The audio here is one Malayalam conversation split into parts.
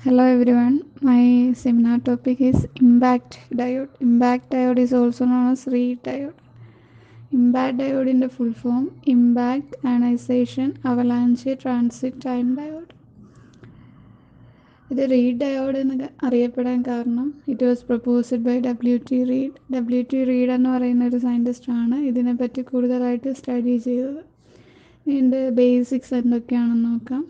Hello everyone, my seminar topic is impact diode. Impact diode is also known as reed diode. Impact diode in the full form impact ionization avalanche transit time diode. ഇത് റീഡ് ഡയോഡ് എന്ന് അറിയപ്പെടാൻ കാരണം it was proposed by W T Read W T Read എന്ന് പറയുന്ന ഒരു സയൻറ്റിസ്റ്റാണ് ഇതിനെപ്പറ്റി കൂടുതലായിട്ട് സ്റ്റഡി ചെയ്തത് ഇതിൻ്റെ ബേസിക്സ് എന്തൊക്കെയാണെന്ന് നോക്കാം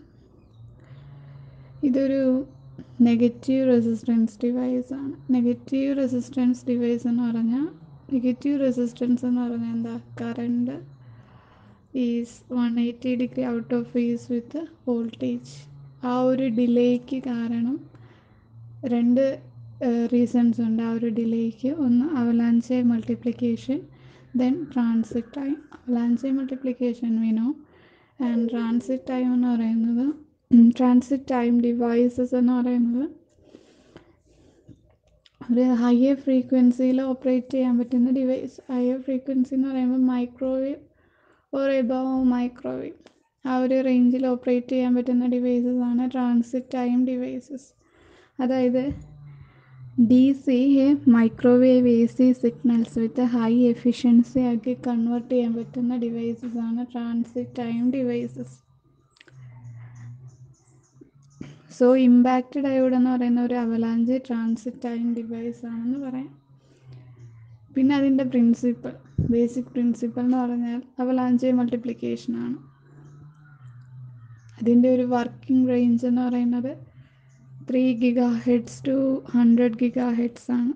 ഇതൊരു നെഗറ്റീവ് റെസിസ്റ്റൻസ് ഡിവൈസ് ആണ് നെഗറ്റീവ് റെസിസ്റ്റൻസ് ഡിവൈസ് എന്ന് പറഞ്ഞാൽ നെഗറ്റീവ് റെസിസ്റ്റൻസ് എന്ന് പറഞ്ഞാൽ എന്താ current is one eighty degree out of phase with voltage ആ ഒരു ഡിലേക്ക് കാരണം രണ്ട് റീസൺസ് ഉണ്ട് ആ ഒരു ഡിലേക്ക് ഒന്ന് avalanche multiplication then transit time avalanche multiplication വിനോ ആൻഡ് ട്രാൻസിറ്റ് ടൈം എന്ന് പറയുന്നത് ട്രാൻസിറ്റ് ടൈം ഡിവൈസസ് എന്ന് പറയുന്നത് ഒരു ഹയർ ഫ്രീക്വൻസിയിൽ ഓപ്പറേറ്റ് ചെയ്യാൻ പറ്റുന്ന ഡിവൈസ് ഹയർ ഫ്രീക്വൻസി എന്ന് പറയുമ്പോൾ മൈക്രോവേവ് ഓർ എബവ് മൈക്രോവേവ് ആ ഒരു റേഞ്ചിൽ ഓപ്പറേറ്റ് ചെയ്യാൻ പറ്റുന്ന ഡിവൈസസ് ആണ് ട്രാൻസിറ്റ് ടൈം ഡിവൈസസ് അതായത് D C microwave A C signals with high efficiency ആക്കി കൺവേർട്ട് ചെയ്യാൻ പറ്റുന്ന ഡിവൈസസ് ആണ് transit time devices so impact diode എന്ന് പറയുന്ന ഒരു അവലാഞ്ച് ട്രാൻസിറ്റ് ടൈം ഡിവൈസ് ആണെന്ന് പറയാം പിന്നെ അതിൻ്റെ പ്രിൻസിപ്പൽ ബേസിക് പ്രിൻസിപ്പൽ എന്ന് പറഞ്ഞാൽ അവലാഞ്ച് മൾട്ടിപ്ലിക്കേഷൻ ആണ് അതിൻ്റെ ഒരു വർക്കിംഗ് റേഞ്ച് എന്ന് പറയുന്നത് three giga heads to hundred giga hertz ആണ്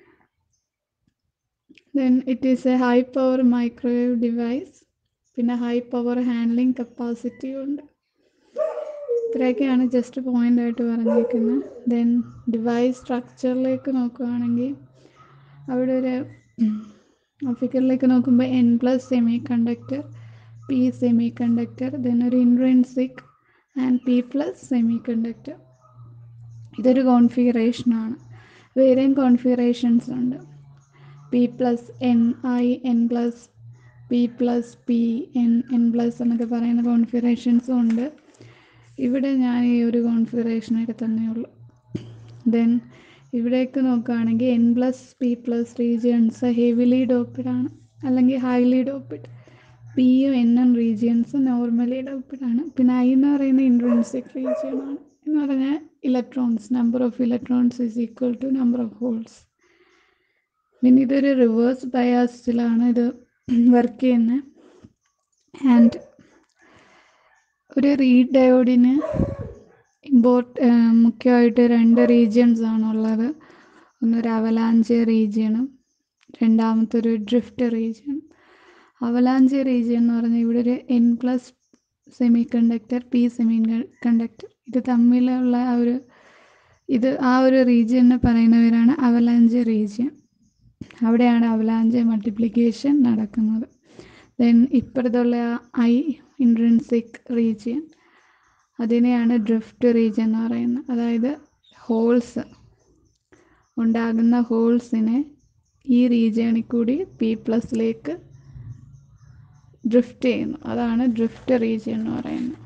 then it is a high power microwave device പിന്നെ ഹൈ പവർ ഹാൻഡ്ലിംഗ് കപ്പാസിറ്റിയും ഉണ്ട് ഇത്രയൊക്കെയാണ് ജസ്റ്റ് പോയിന്റ് ആയിട്ട് പറഞ്ഞേക്കുന്നത് ദെൻ ഡിവൈസ് സ്ട്രക്ചറിലേക്ക് നോക്കുകയാണെങ്കിൽ അവിടെ ഒരു ഫിഗറിലേക്ക് നോക്കുമ്പോൾ N plus semiconductor P semiconductor then ഒരു intrinsic and P plus semiconductor ഇതൊരു കോൺഫിഗറേഷനാണ് വേറെയും കോൺഫിഗറേഷൻസ് ഉണ്ട് P plus N I N plus P plus P N N plus എന്നൊക്കെ പറയുന്ന കോൺഫിഗറേഷൻസും ഉണ്ട് ഇവിടെ ഞാൻ ഈ ഒരു കോൺഫിഗറേഷനൊക്കെ തന്നെ ഉള്ളൂ ദെൻ ഇവിടേക്ക് നോക്കുകയാണെങ്കിൽ N plus P plus regions heavily doped ആണ് അല്ലെങ്കിൽ ഹൈലി ഡോപ്പിഡ് പിയും എന്നും റീജിയൻസ് നോർമലി ഡോപ്പിഡ് ആണ് പിന്നെ ഐ എന്ന് പറയുന്ന ഇൻട്രൻസിക് റീജിയൻ ആണ് എന്ന് പറഞ്ഞാൽ electrons number of electrons is equal to number of holes പിന്നെ ഇതൊരു റിവേഴ്സ് ബയാസിലാണ് ഇത് വർക്ക് ചെയ്യുന്നത് ആൻഡ് ഒരു റീഡ് ഡയോഡിന് ഇമ്പോർട്ട് മുഖ്യമായിട്ട് രണ്ട് റീജിയൻസ് ആണുള്ളത് ഒന്നൊരു അവലാഞ്ച് റീജിയനും രണ്ടാമത്തെ ഒരു ഡ്രിഫ്റ്റ് റീജിയൻ അവലാഞ്ച് റീജിയൻ എന്ന് പറഞ്ഞാൽ ഇവിടെ ഒരു N plus semiconductor P semiconductor ഇത് തമ്മിലുള്ള ആ ഒരു ഇത് ആ ഒരു റീജിയനെ പറയുന്നവരാണ് അവലാഞ്ച് റീജിയൻ അവിടെയാണ് അവലാഞ്ച് മൾട്ടിപ്ലിക്കേഷൻ നടക്കുന്നത് ദെൻ ഇപ്പുറത്തുള്ള ഐ ഇൻട്രൻസിക് റീജിയൻ അതിനെയാണ് ഡ്രിഫ്റ്റ് റീജിയൻ എന്ന് പറയുന്നത് അതായത് ഹോൾസ് ഉണ്ടാകുന്ന ഹോൾസിനെ ഈ റീജിയണിൽ കൂടി പി പ്ലസിലേക്ക് ഡ്രിഫ്റ്റ് ചെയ്യുന്നു അതാണ് ഡ്രിഫ്റ്റ് റീജിയൻ എന്ന് പറയുന്നത്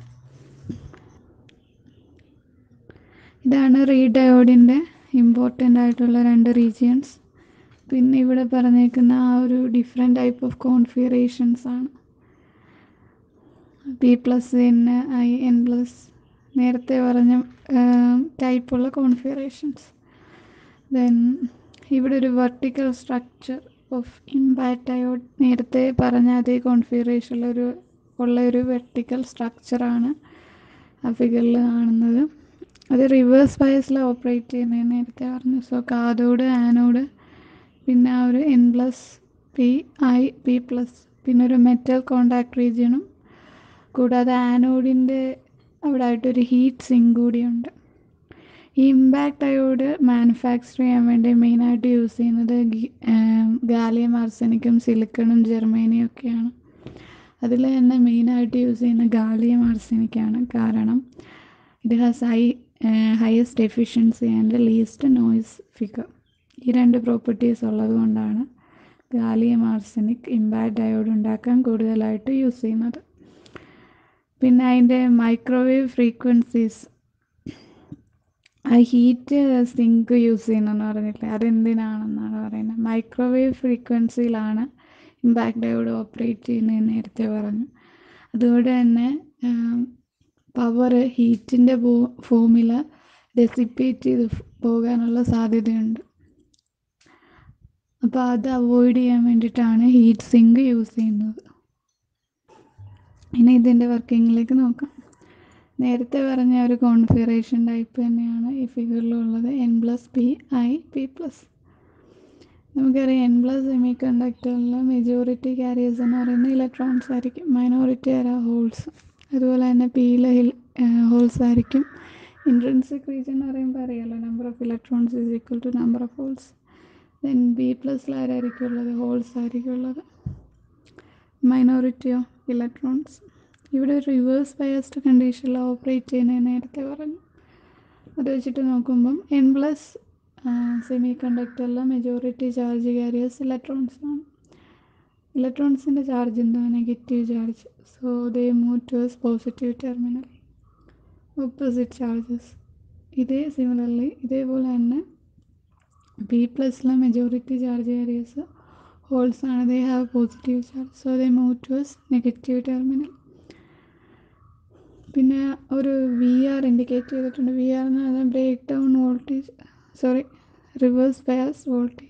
ഇതാണ് റീഡയോഡിൻ്റെ ഇമ്പോർട്ടൻ്റ് ആയിട്ടുള്ള രണ്ട് റീജിയൻസ് പിന്നെ ഇവിടെ പറഞ്ഞേക്കുന്ന ആ ഒരു ഡിഫറെൻറ്റ് ടൈപ്പ് ഓഫ് കോൺഫിഗറേഷൻസ് ആണ് P plus N I N plus നേരത്തെ പറഞ്ഞ ടൈപ്പുള്ള കോൺഫിഗറേഷൻസ് ദെൻ ഇവിടെ ഒരു വെർട്ടിക്കൽ സ്ട്രക്ചർ ഓഫ് ഇമ്പാക്റ്റയോഡ് നേരത്തെ പറഞ്ഞ അതേ കോൺഫിഗറേഷനിലൊരു ഉള്ള ഒരു വെർട്ടിക്കൽ സ്ട്രക്ചറാണ് ആ ഫിഗറിൽ കാണുന്നത് അത് റിവേഴ്സ് ബയസിൽ ഓപ്പറേറ്റ് ചെയ്യുന്നത് നേരത്തെ പറഞ്ഞു സോ കാതോഡ് ആനോഡ് പിന്നെ ആ ഒരു N plus P I P plus പിന്നെ ഒരു മെറ്റൽ കോണ്ടാക്ട് റീജിയനും കൂടാതെ ആനോഡിൻ്റെ അവിടെ ആയിട്ടൊരു ഹീറ്റ് സിങ്ക് കൂടിയുണ്ട് ഈ ഇമ്പാക്റ്റ് അയോഡ് മാനുഫാക്ചർ ചെയ്യാൻ വേണ്ടി മെയിനായിട്ട് യൂസ് ചെയ്യുന്നത് ഗാലിയം ആർസനിക്കും സിലിക്കണും ജെർമേനിയും ഒക്കെയാണ് അതിൽ തന്നെ മെയിനായിട്ട് യൂസ് ചെയ്യുന്ന ഗാലിയം ആർസനിക്കാണ് കാരണം ഇത് has high highest efficiency and least noise figure ഈ രണ്ട് പ്രോപ്പർട്ടീസ് ഉള്ളത് കൊണ്ടാണ് ഗാലിയം ആർസനിക് ഇമ്പാക്റ്റ് അയോഡ് ഉണ്ടാക്കാൻ കൂടുതലായിട്ട് യൂസ് ചെയ്യുന്നത് പിന്നെ അതിൻ്റെ മൈക്രോവേവ് ഫ്രീക്വൻസീസ് ആ ഹീറ്റ് സിങ്ക് യൂസ് ചെയ്യുന്നെന്ന് പറഞ്ഞില്ലേ അതെന്തിനാണെന്നാണ് പറയുന്നത് മൈക്രോവേവ് ഫ്രീക്വൻസിയിലാണ് ഇമ്പാക്ട് ഡയോഡ് ഓപ്പറേറ്റ് ചെയ്യുന്നതെന്ന് നേരത്തെ പറഞ്ഞു അതുകൊണ്ട് തന്നെ പവർ ഹീറ്റിൻ്റെ ഫോമിൽ ഡെസിപ്പേറ്റ് ചെയ്ത് പോകാനുള്ള സാധ്യതയുണ്ട് അപ്പോൾ അത് അവോയ്ഡ് ചെയ്യാൻ വേണ്ടിയിട്ടാണ് ഹീറ്റ് സിങ്ക് യൂസ് ചെയ്യുന്നത് ഇനി ഇതിൻ്റെ വർക്കിങ്ങിലേക്ക് നോക്കാം നേരത്തെ പറഞ്ഞ ഒരു കോൺഫിഗറേഷൻ ടൈപ്പ് തന്നെയാണ് ഈ ഫിഗറിലുള്ളത് N plus P I P plus നമുക്കറിയാം എൻ പ്ലസ് സെമി കണ്ടക്ടറിൽ മെജോറിറ്റി ക്യാരിയേഴ്സ് എന്ന് പറയുന്നത് ഇലക്ട്രോൺസ് ആയിരിക്കും മൈനോറിറ്റി ആരാ ഹോൾസ് അതുപോലെ തന്നെ പിയിൽ ഹോൾസ് ആയിരിക്കും ഇൻട്രൻസിക് റീജിയൻ എന്ന് പറയുമ്പോൾ അറിയാമല്ലോ number of electrons is equal to number of holes then B പ്ലസ്സിൽ ആരായിരിക്കും ഉള്ളത് ഹോൾസ് ആയിരിക്കും ഉള്ളത് മൈനോറിറ്റിയോ ഇലക്ട്രോൺസ് ഇവിടെ റിവേഴ്സ് ബയസ്ഡ് കണ്ടീഷനിൽ ഓപ്പറേറ്റ് ചെയ്യുന്നത് നേരത്തെ പറഞ്ഞു അത് വെച്ചിട്ട് നോക്കുമ്പം എൻ പ്ലസ് സെമി കണ്ടക്ടറിലെ മെജോറിറ്റി ചാർജ് കാരിയേഴ്സ് ഇലക്ട്രോൺസ് ആണ് ഇലക്ട്രോൺസിൻ്റെ ചാർജ് എന്താ negative charge so they move towards positive terminal opposite charges ഇതേ സിമിലർലി ഇതേപോലെ തന്നെ ബി പ്ലസിലെ മെജോറിറ്റി ചാർജ് കാരിയേഴ്സ് ഹോൾസ് ആണ് they have positive charge so they move towards negative terminal പിന്നെ ഒരു വി ആർ ഇൻഡിക്കേറ്റ് ചെയ്തിട്ടുണ്ട് വി ആർ എന്ന് പറഞ്ഞാൽ break down voltage sorry reverse bias voltage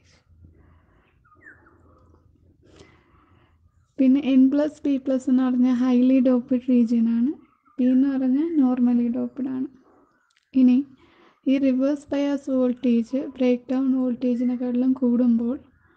പിന്നെ എൻ പ്ലസ് പി പ്ലസ് എന്ന് പറഞ്ഞാൽ ഹൈലി ഡോപ്പിഡ് റീജിയൻ ആണ് പി എന്ന് പറഞ്ഞാൽ നോർമലി ഡോപ്പിഡ് ആണ് ഇനി ഈ reverse bias voltage break down വോൾട്ടേജിനെക്കാട്ടിലും കൂടുമ്പോൾ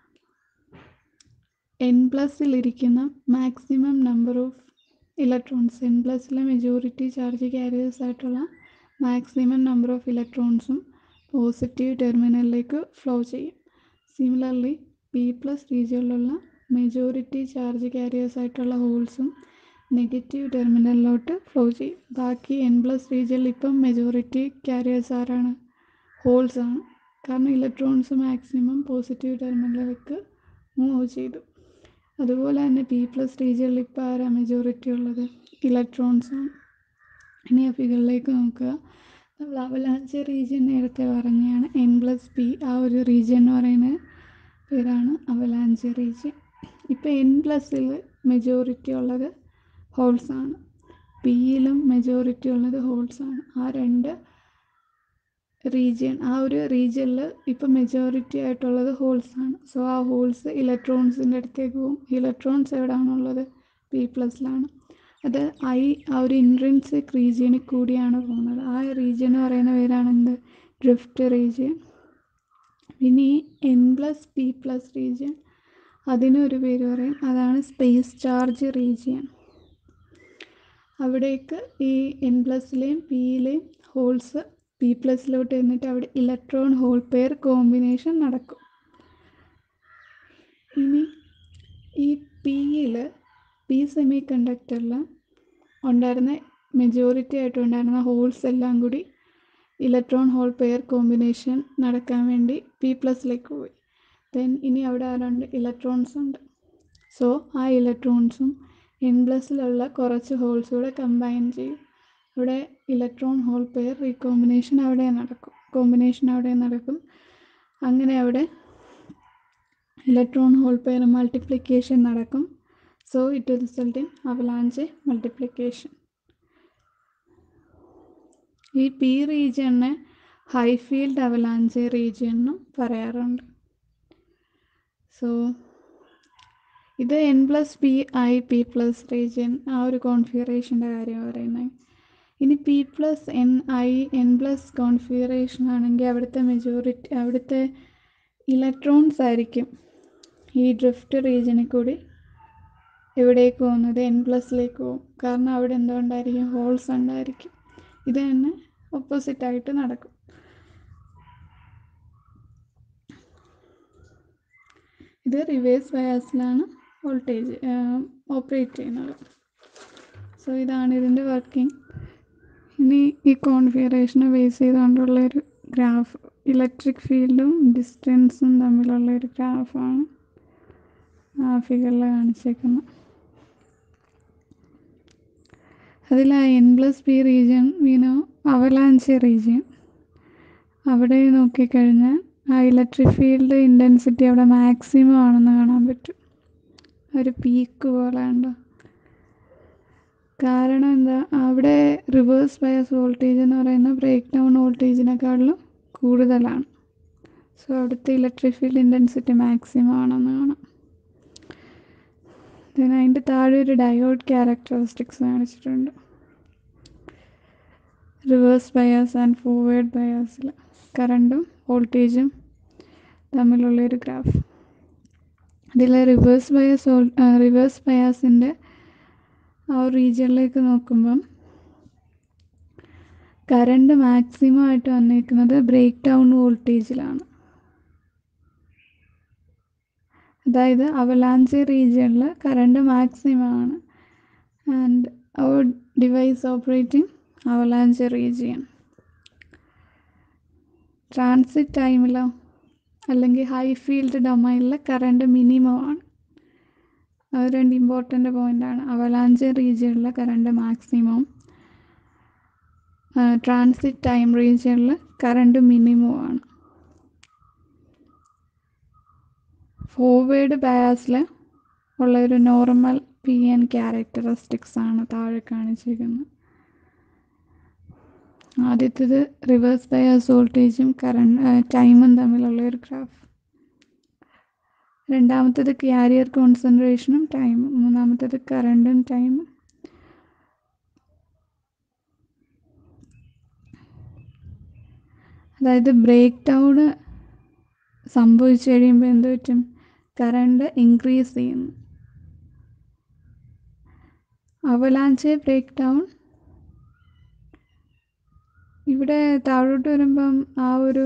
എൻ പ്ലസ്സിലിരിക്കുന്ന maximum number of electrons N പ്ലസ്സിലെ മെജോറിറ്റി ചാർജ് ക്യാരിയേഴ്സ് ആയിട്ടുള്ള മാക്സിമം നമ്പർ ഓഫ് ഇലക്ട്രോൺസും പോസിറ്റീവ് ടെർമിനലിലേക്ക് ഫ്ലോ ചെയ്യും സിമിലർലി പി പ്ലസ് റീജിയനിലുള്ള മെജോറിറ്റി ചാർജ് ക്യാരിയേഴ്സ് ആയിട്ടുള്ള ഹോൾസും നെഗറ്റീവ് ടെർമിനലിലോട്ട് ഫ്ലോ ചെയ്യും ബാക്കി എൻ പ്ലസ് റീജിയനിൽ ഇപ്പം മെജോറിറ്റി ക്യാരിയേഴ്സ് ആരാണ് ഹോൾസ് ആണ് കാരണം ഇലക്ട്രോൺസ് മാക്സിമം പോസിറ്റീവ് ടെർമിനലിലേക്ക് മൂവ് ചെയ്തു അതുപോലെ തന്നെ പി പ്ലസ് റീജിയനിൽ ഇപ്പോൾ ആരാ മെജോറിറ്റി ഉള്ളത് ഇലക്ട്രോൺസ് ആണ് ഇനി ആ ഫിഗറിലേക്ക് നോക്കുക നമ്മൾ അവലാഞ്ച് റീജിയൻ നേരത്തെ പറഞ്ഞതാണ് എൻ പ്ലസ് പി ആ ഒരു റീജിയൻ എന്ന് പറയുന്ന പേരാണ് അവലാഞ്ച് റീജിയൻ ഇപ്പോൾ എൻ പ്ലസ്സിൽ മെജോറിറ്റി ഉള്ളത് ഹോൾസ് ആണ് പിയിലും മെജോറിറ്റി ഉള്ളത് ഹോൾസ് ആണ് ആ രണ്ട് റീജിയൻ ആ ഒരു റീജിയനിൽ ഇപ്പം മെജോറിറ്റി ആയിട്ടുള്ളത് ഹോൾസ് ആണ് സോ ആ ഹോൾസ് ഇലക്ട്രോൺസിൻ്റെ അടുത്തേക്ക് പോകും ഇലക്ട്രോൺസ് എവിടെയാണുള്ളത് പി പ്ലസ്സിലാണ് അത് ഐ ആ ഒരു ഇൻട്രൻസിക് റീജിയനിൽ കൂടിയാണ് പോകുന്നത് ആ റീജിയൻ എന്ന് പറയുന്ന പേരാണ് എന്ത് ഡ്രിഫ്റ്റ് റീജിയൻ ഇനി N plus P plus region അതിനൊരു പേര് പറയും അതാണ് സ്പേസ് ചാർജ് റീജിയൻ അവിടേക്ക് ഈ എൻ പ്ലസിലെയും പിയിലെയും ഹോൾസ് പി പ്ലസിലോട്ട് എന്നിട്ട് അവിടെ ഇലക്ട്രോൺ ഹോൾ പെയർ കോമ്പിനേഷൻ നടക്കും ഇനി ഈ പിയിൽ പി സെമി കണ്ടക്ടറിൽ ഉണ്ടായിരുന്ന മെജോറിറ്റി ആയിട്ട് ഉണ്ടായിരുന്ന ഹോൾസ് എല്ലാം കൂടി ഇലക്ട്രോൺ ഹോൾ പെയർ കോമ്പിനേഷൻ നടക്കാൻ വേണ്ടി പി പ്ലസിലേക്ക് പോയി ദെൻ ഇനി അവിടെ ആരുണ്ട് ഇലക്ട്രോൺസ് ഉണ്ട് സോ ആ ഇലക്ട്രോൺസും എൻ പ്ലസിലുള്ള കുറച്ച് ഹോൾസ് കൂടെ കമ്പൈൻ ചെയ്യും അവിടെ ഇലക്ട്രോൺ ഹോൾ പെയർ റീകോമ്പിനേഷൻ അവിടെ നടക്കും കോമ്പിനേഷൻ അവിടെ നടക്കും അങ്ങനെ അവിടെ ഇലക്ട്രോൺ ഹോൾ പെയർ മൾട്ടിപ്ലിക്കേഷൻ നടക്കും so it result in avalanche multiplication ഈ പി റീജിയണിനെ ഹൈ ഫീൽഡ് അവലാഞ്ച് റീജിയൻ എന്നും പറയാറുണ്ട് സോ ഇത് N plus P I P plus region ആ ഒരു കോൺഫിഗറേഷൻ്റെ കാര്യമാണ് പറയുന്നത് ഇനി P plus N I N plus configuration ആണെങ്കിൽ അവിടുത്തെ മെജോറിറ്റി അവിടുത്തെ ഇലക്ട്രോൺസ് ആയിരിക്കും ഈ ഡ്രിഫ്റ്റ് റീജിയനിൽ കൂടി എവിടേക്ക് പോകുന്നത് എൻ പ്ലസിലേക്ക് പോകും കാരണം അവിടെ എന്തുകൊണ്ടായിരിക്കും ഹോൾസ് ഉണ്ടായിരിക്കും ഇത് തന്നെ ഓപ്പോസിറ്റായിട്ട് നടക്കും ഇത് റിവേഴ്സ് ബയാസിലാണ് വോൾട്ടേജ് ഓപ്പറേറ്റ് ചെയ്യുന്നത് സോ ഇതാണ് ഇതിൻ്റെ വർക്കിംഗ് ഇനി ഈ കോൺഫിഗറേഷനെ ബേസ് ചെയ്തുകൊണ്ടുള്ള ഒരു ഗ്രാഫ് ഇലക്ട്രിക് ഫീൽഡും ഡിസ്റ്റൻസും തമ്മിലുള്ള ഒരു ഗ്രാഫാണ് ആ ഫിഗറിൽ കാണിച്ചേക്കുന്നത് അതിൽ ആ എൻ പ്ലസ് പി റീജിയൻ വീനോ അവലാഞ്ച് റീജിയൻ അവിടെ നോക്കിക്കഴിഞ്ഞാൽ ആ ഇലക്ട്രിക് ഫീൽഡ് ഇൻറ്റൻസിറ്റി അവിടെ മാക്സിമം ആണെന്ന് കാണാൻ പറ്റും ഒരു പീക്ക് പോലെ ഉണ്ടോ കാരണം എന്താ അവിടെ റിവേഴ്സ് ബയസ് വോൾട്ടേജ് എന്ന് പറയുന്ന ബ്രേക്ക് ഡൗൺ വോൾട്ടേജിനെക്കാളും കൂടുതലാണ് സോ അവിടുത്തെ ഇലക്ട്രിക് ഫീൽഡ് ഇൻറ്റൻസിറ്റി മാക്സിമം ആണെന്ന് കാണാം പിന്നെ അതിൻ്റെ താഴെ ഒരു ഡയോഡ് ക്യാരക്ടറിസ്റ്റിക്സ് കാണിച്ചിട്ടുണ്ട് റിവേഴ്സ് ബയാസ് ആൻഡ് ഫോർവേഡ് ബയാസിൽ കറണ്ടും വോൾട്ടേജും തമ്മിലുള്ളൊരു ഗ്രാഫ് ഇതിൽ റിവേഴ്സ് ബയാസ് റിവേഴ്സ് ബയാസിൻ്റെ ആ ഒരു റീജിയനിലേക്ക് നോക്കുമ്പം കറണ്ട് മാക്സിമം ആയിട്ട് വന്നിരിക്കുന്നത് ബ്രേക്ക് ഡൗൺ വോൾട്ടേജിലാണ് അതായത് അവലാഞ്ചി റീജിയനിൽ കറണ്ട് മാക്സിമം ആണ് and our device operating avalanche region transit ടൈമിലോ അല്ലെങ്കിൽ ഹൈ ഫീൽഡ് ഡൊമൈനിൽ കറണ്ട് മിനിമം ആണ് അത് രണ്ട് ഇമ്പോർട്ടൻ്റ് പോയിൻ്റാണ് അവലാഞ്ചി റീജിയനിൽ കറണ്ട് മാക്സിമം ട്രാൻസിറ്റ് ടൈം റീജിയനിൽ കറണ്ട് മിനിമം ആണ് ഫോർവേഡ് ബയാസിൽ ഉള്ള ഒരു നോർമൽ പി എൻ ക്യാരക്ടറിസ്റ്റിക്സ് ആണ് താഴെ കാണിച്ചിരിക്കുന്നത് ആദ്യത്തേത് റിവേഴ്സ് ബയാസ് വോൾട്ടേജും കറണ്ട് ടൈമും തമ്മിലുള്ള ഒരു ഗ്രാഫ് രണ്ടാമത്തേത് ക്യാരിയർ കോൺസെൻട്രേഷനും ടൈമും മൂന്നാമത്തേത് കറണ്ടും ടൈമും അതായത് ബ്രേക്ക് ഡൗൺ സംഭവിച്ചു കഴിയുമ്പോൾ എന്ത് പറ്റും കറണ്ട് ഇൻക്രീസ് ചെയ്യുന്നു അവലാഞ്ച് ബ്രേക്ക് ഡൗൺ ഇവിടെ താഴോട്ട് വരുമ്പം ആ ഒരു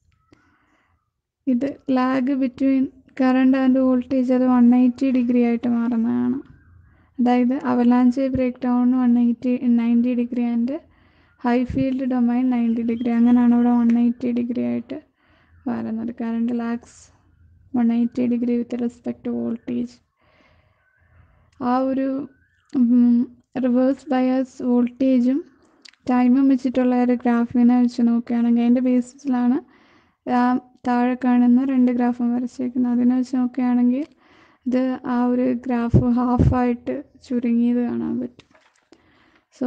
ഇത് lag between current and voltage അത് വൺ എയ്റ്റി ഡിഗ്രി ആയിട്ട് മാറുന്നതാണ് അതായത് avalanche break down one eighty ninety degree and high field domain ninety degree അങ്ങനെയാണ് ഇവിടെ വൺ എയ്റ്റി ഡിഗ്രി ആയിട്ട് വരുന്നത് current lags one eighty degree with respect voltage ആ ഒരു റിവേഴ്സ് ബയസ് വോൾട്ടേജും ടൈമും വെച്ചിട്ടുള്ള ഒരു ഗ്രാഫിനെ വെച്ച് നോക്കുകയാണെങ്കിൽ അതിൻ്റെ ബേസിസിലാണ് ആ താഴെ കാണുന്ന രണ്ട് ഗ്രാഫും വരച്ചേക്കുന്നത് അതിനെ വെച്ച് നോക്കുകയാണെങ്കിൽ ഇത് ആ ഒരു ഗ്രാഫ് ഹാഫായിട്ട് ചുരുങ്ങിയത് കാണാൻ പറ്റും so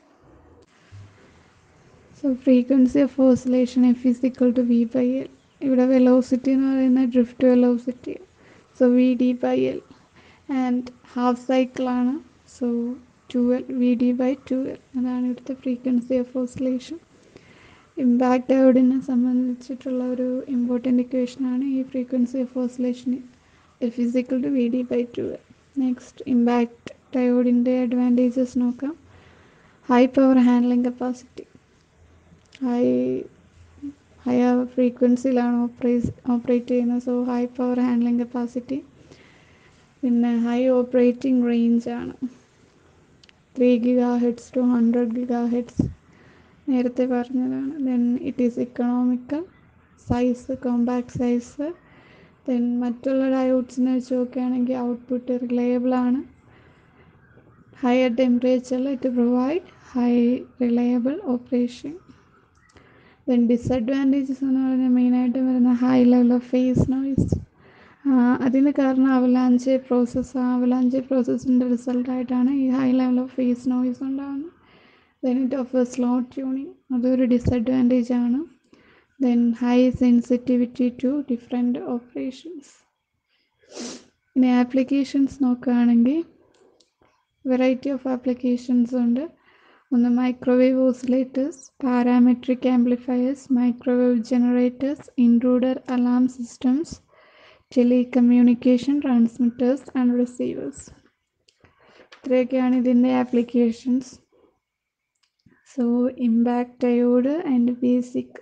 so frequency of oscillation F is equal to V by L ഇവിടെ വെലോസിറ്റി എന്ന് പറയുന്നത് drift velocity so V D by L and half സൈക്കിളാണ് so two L V D by two L അതാണ് ഇവിടുത്തെ ഫ്രീക്വൻസി ഓഫ് ഓസിലേഷൻ ഇമ്പാക്റ്റ് ഡയോഡിനെ സംബന്ധിച്ചിട്ടുള്ള ഒരു ഇമ്പോർട്ടൻ്റ് ഇക്വേഷനാണ് ഈ frequency of oscillation physical two V D by two L next impact ഡയോഡിൻ്റെ അഡ്വാൻറ്റേജസ് നോക്കാം high power handling capacity high higher ഫ്രീക്വൻസിയിലാണ് ഓപ്പറേസ് ഓപ്പറേറ്റ് ചെയ്യുന്നത് so high power handling capacity പിന്നെ ഹൈ ഓപ്പറേറ്റിംഗ് റേഞ്ചാണ് three giga heads to hundred giga gigahertz നേരത്തെ പറഞ്ഞതാണ് then it is economical size compact size then മറ്റുള്ള ഡയോഡ്സിനെ വെച്ച് നോക്കുകയാണെങ്കിൽ ഔട്ട്പുട്ട് റിലയബിളാണ് ഹയർ ടെമ്പറേച്ചറിൽ it provide high reliable operation then disadvantages എന്ന് പറഞ്ഞാൽ മെയിനായിട്ട് വരുന്ന high level of phase noise അതിന് കാരണം അവലാഞ്ച് പ്രോസസ്സ് അവലാഞ്ച് പ്രോസസ്സിൻ്റെ റിസൾട്ടായിട്ടാണ് ഈ high level of phase noise ഉണ്ടാകുന്നത് then it offer slow tuning അതൊരു ഡിസഡ്വാൻറ്റേജ് ആണ് then high sensitivity to different operations ഇനി ആപ്ലിക്കേഷൻസ് നോക്കുകയാണെങ്കിൽ വെറൈറ്റി ഓഫ് ആപ്ലിക്കേഷൻസ് ഉണ്ട് ഒന്ന് microwave oscillators parametric amplifiers microwave generators intruder alarm systems telecommunication transmitters and receivers ഇത്രയൊക്കെയാണ് ഇതിൻ്റെ applications so impact diode and basic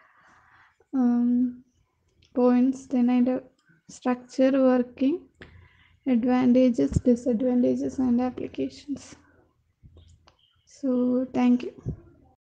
points then അതിൻ്റെ structure working advantages disadvantages and applications So, thank you.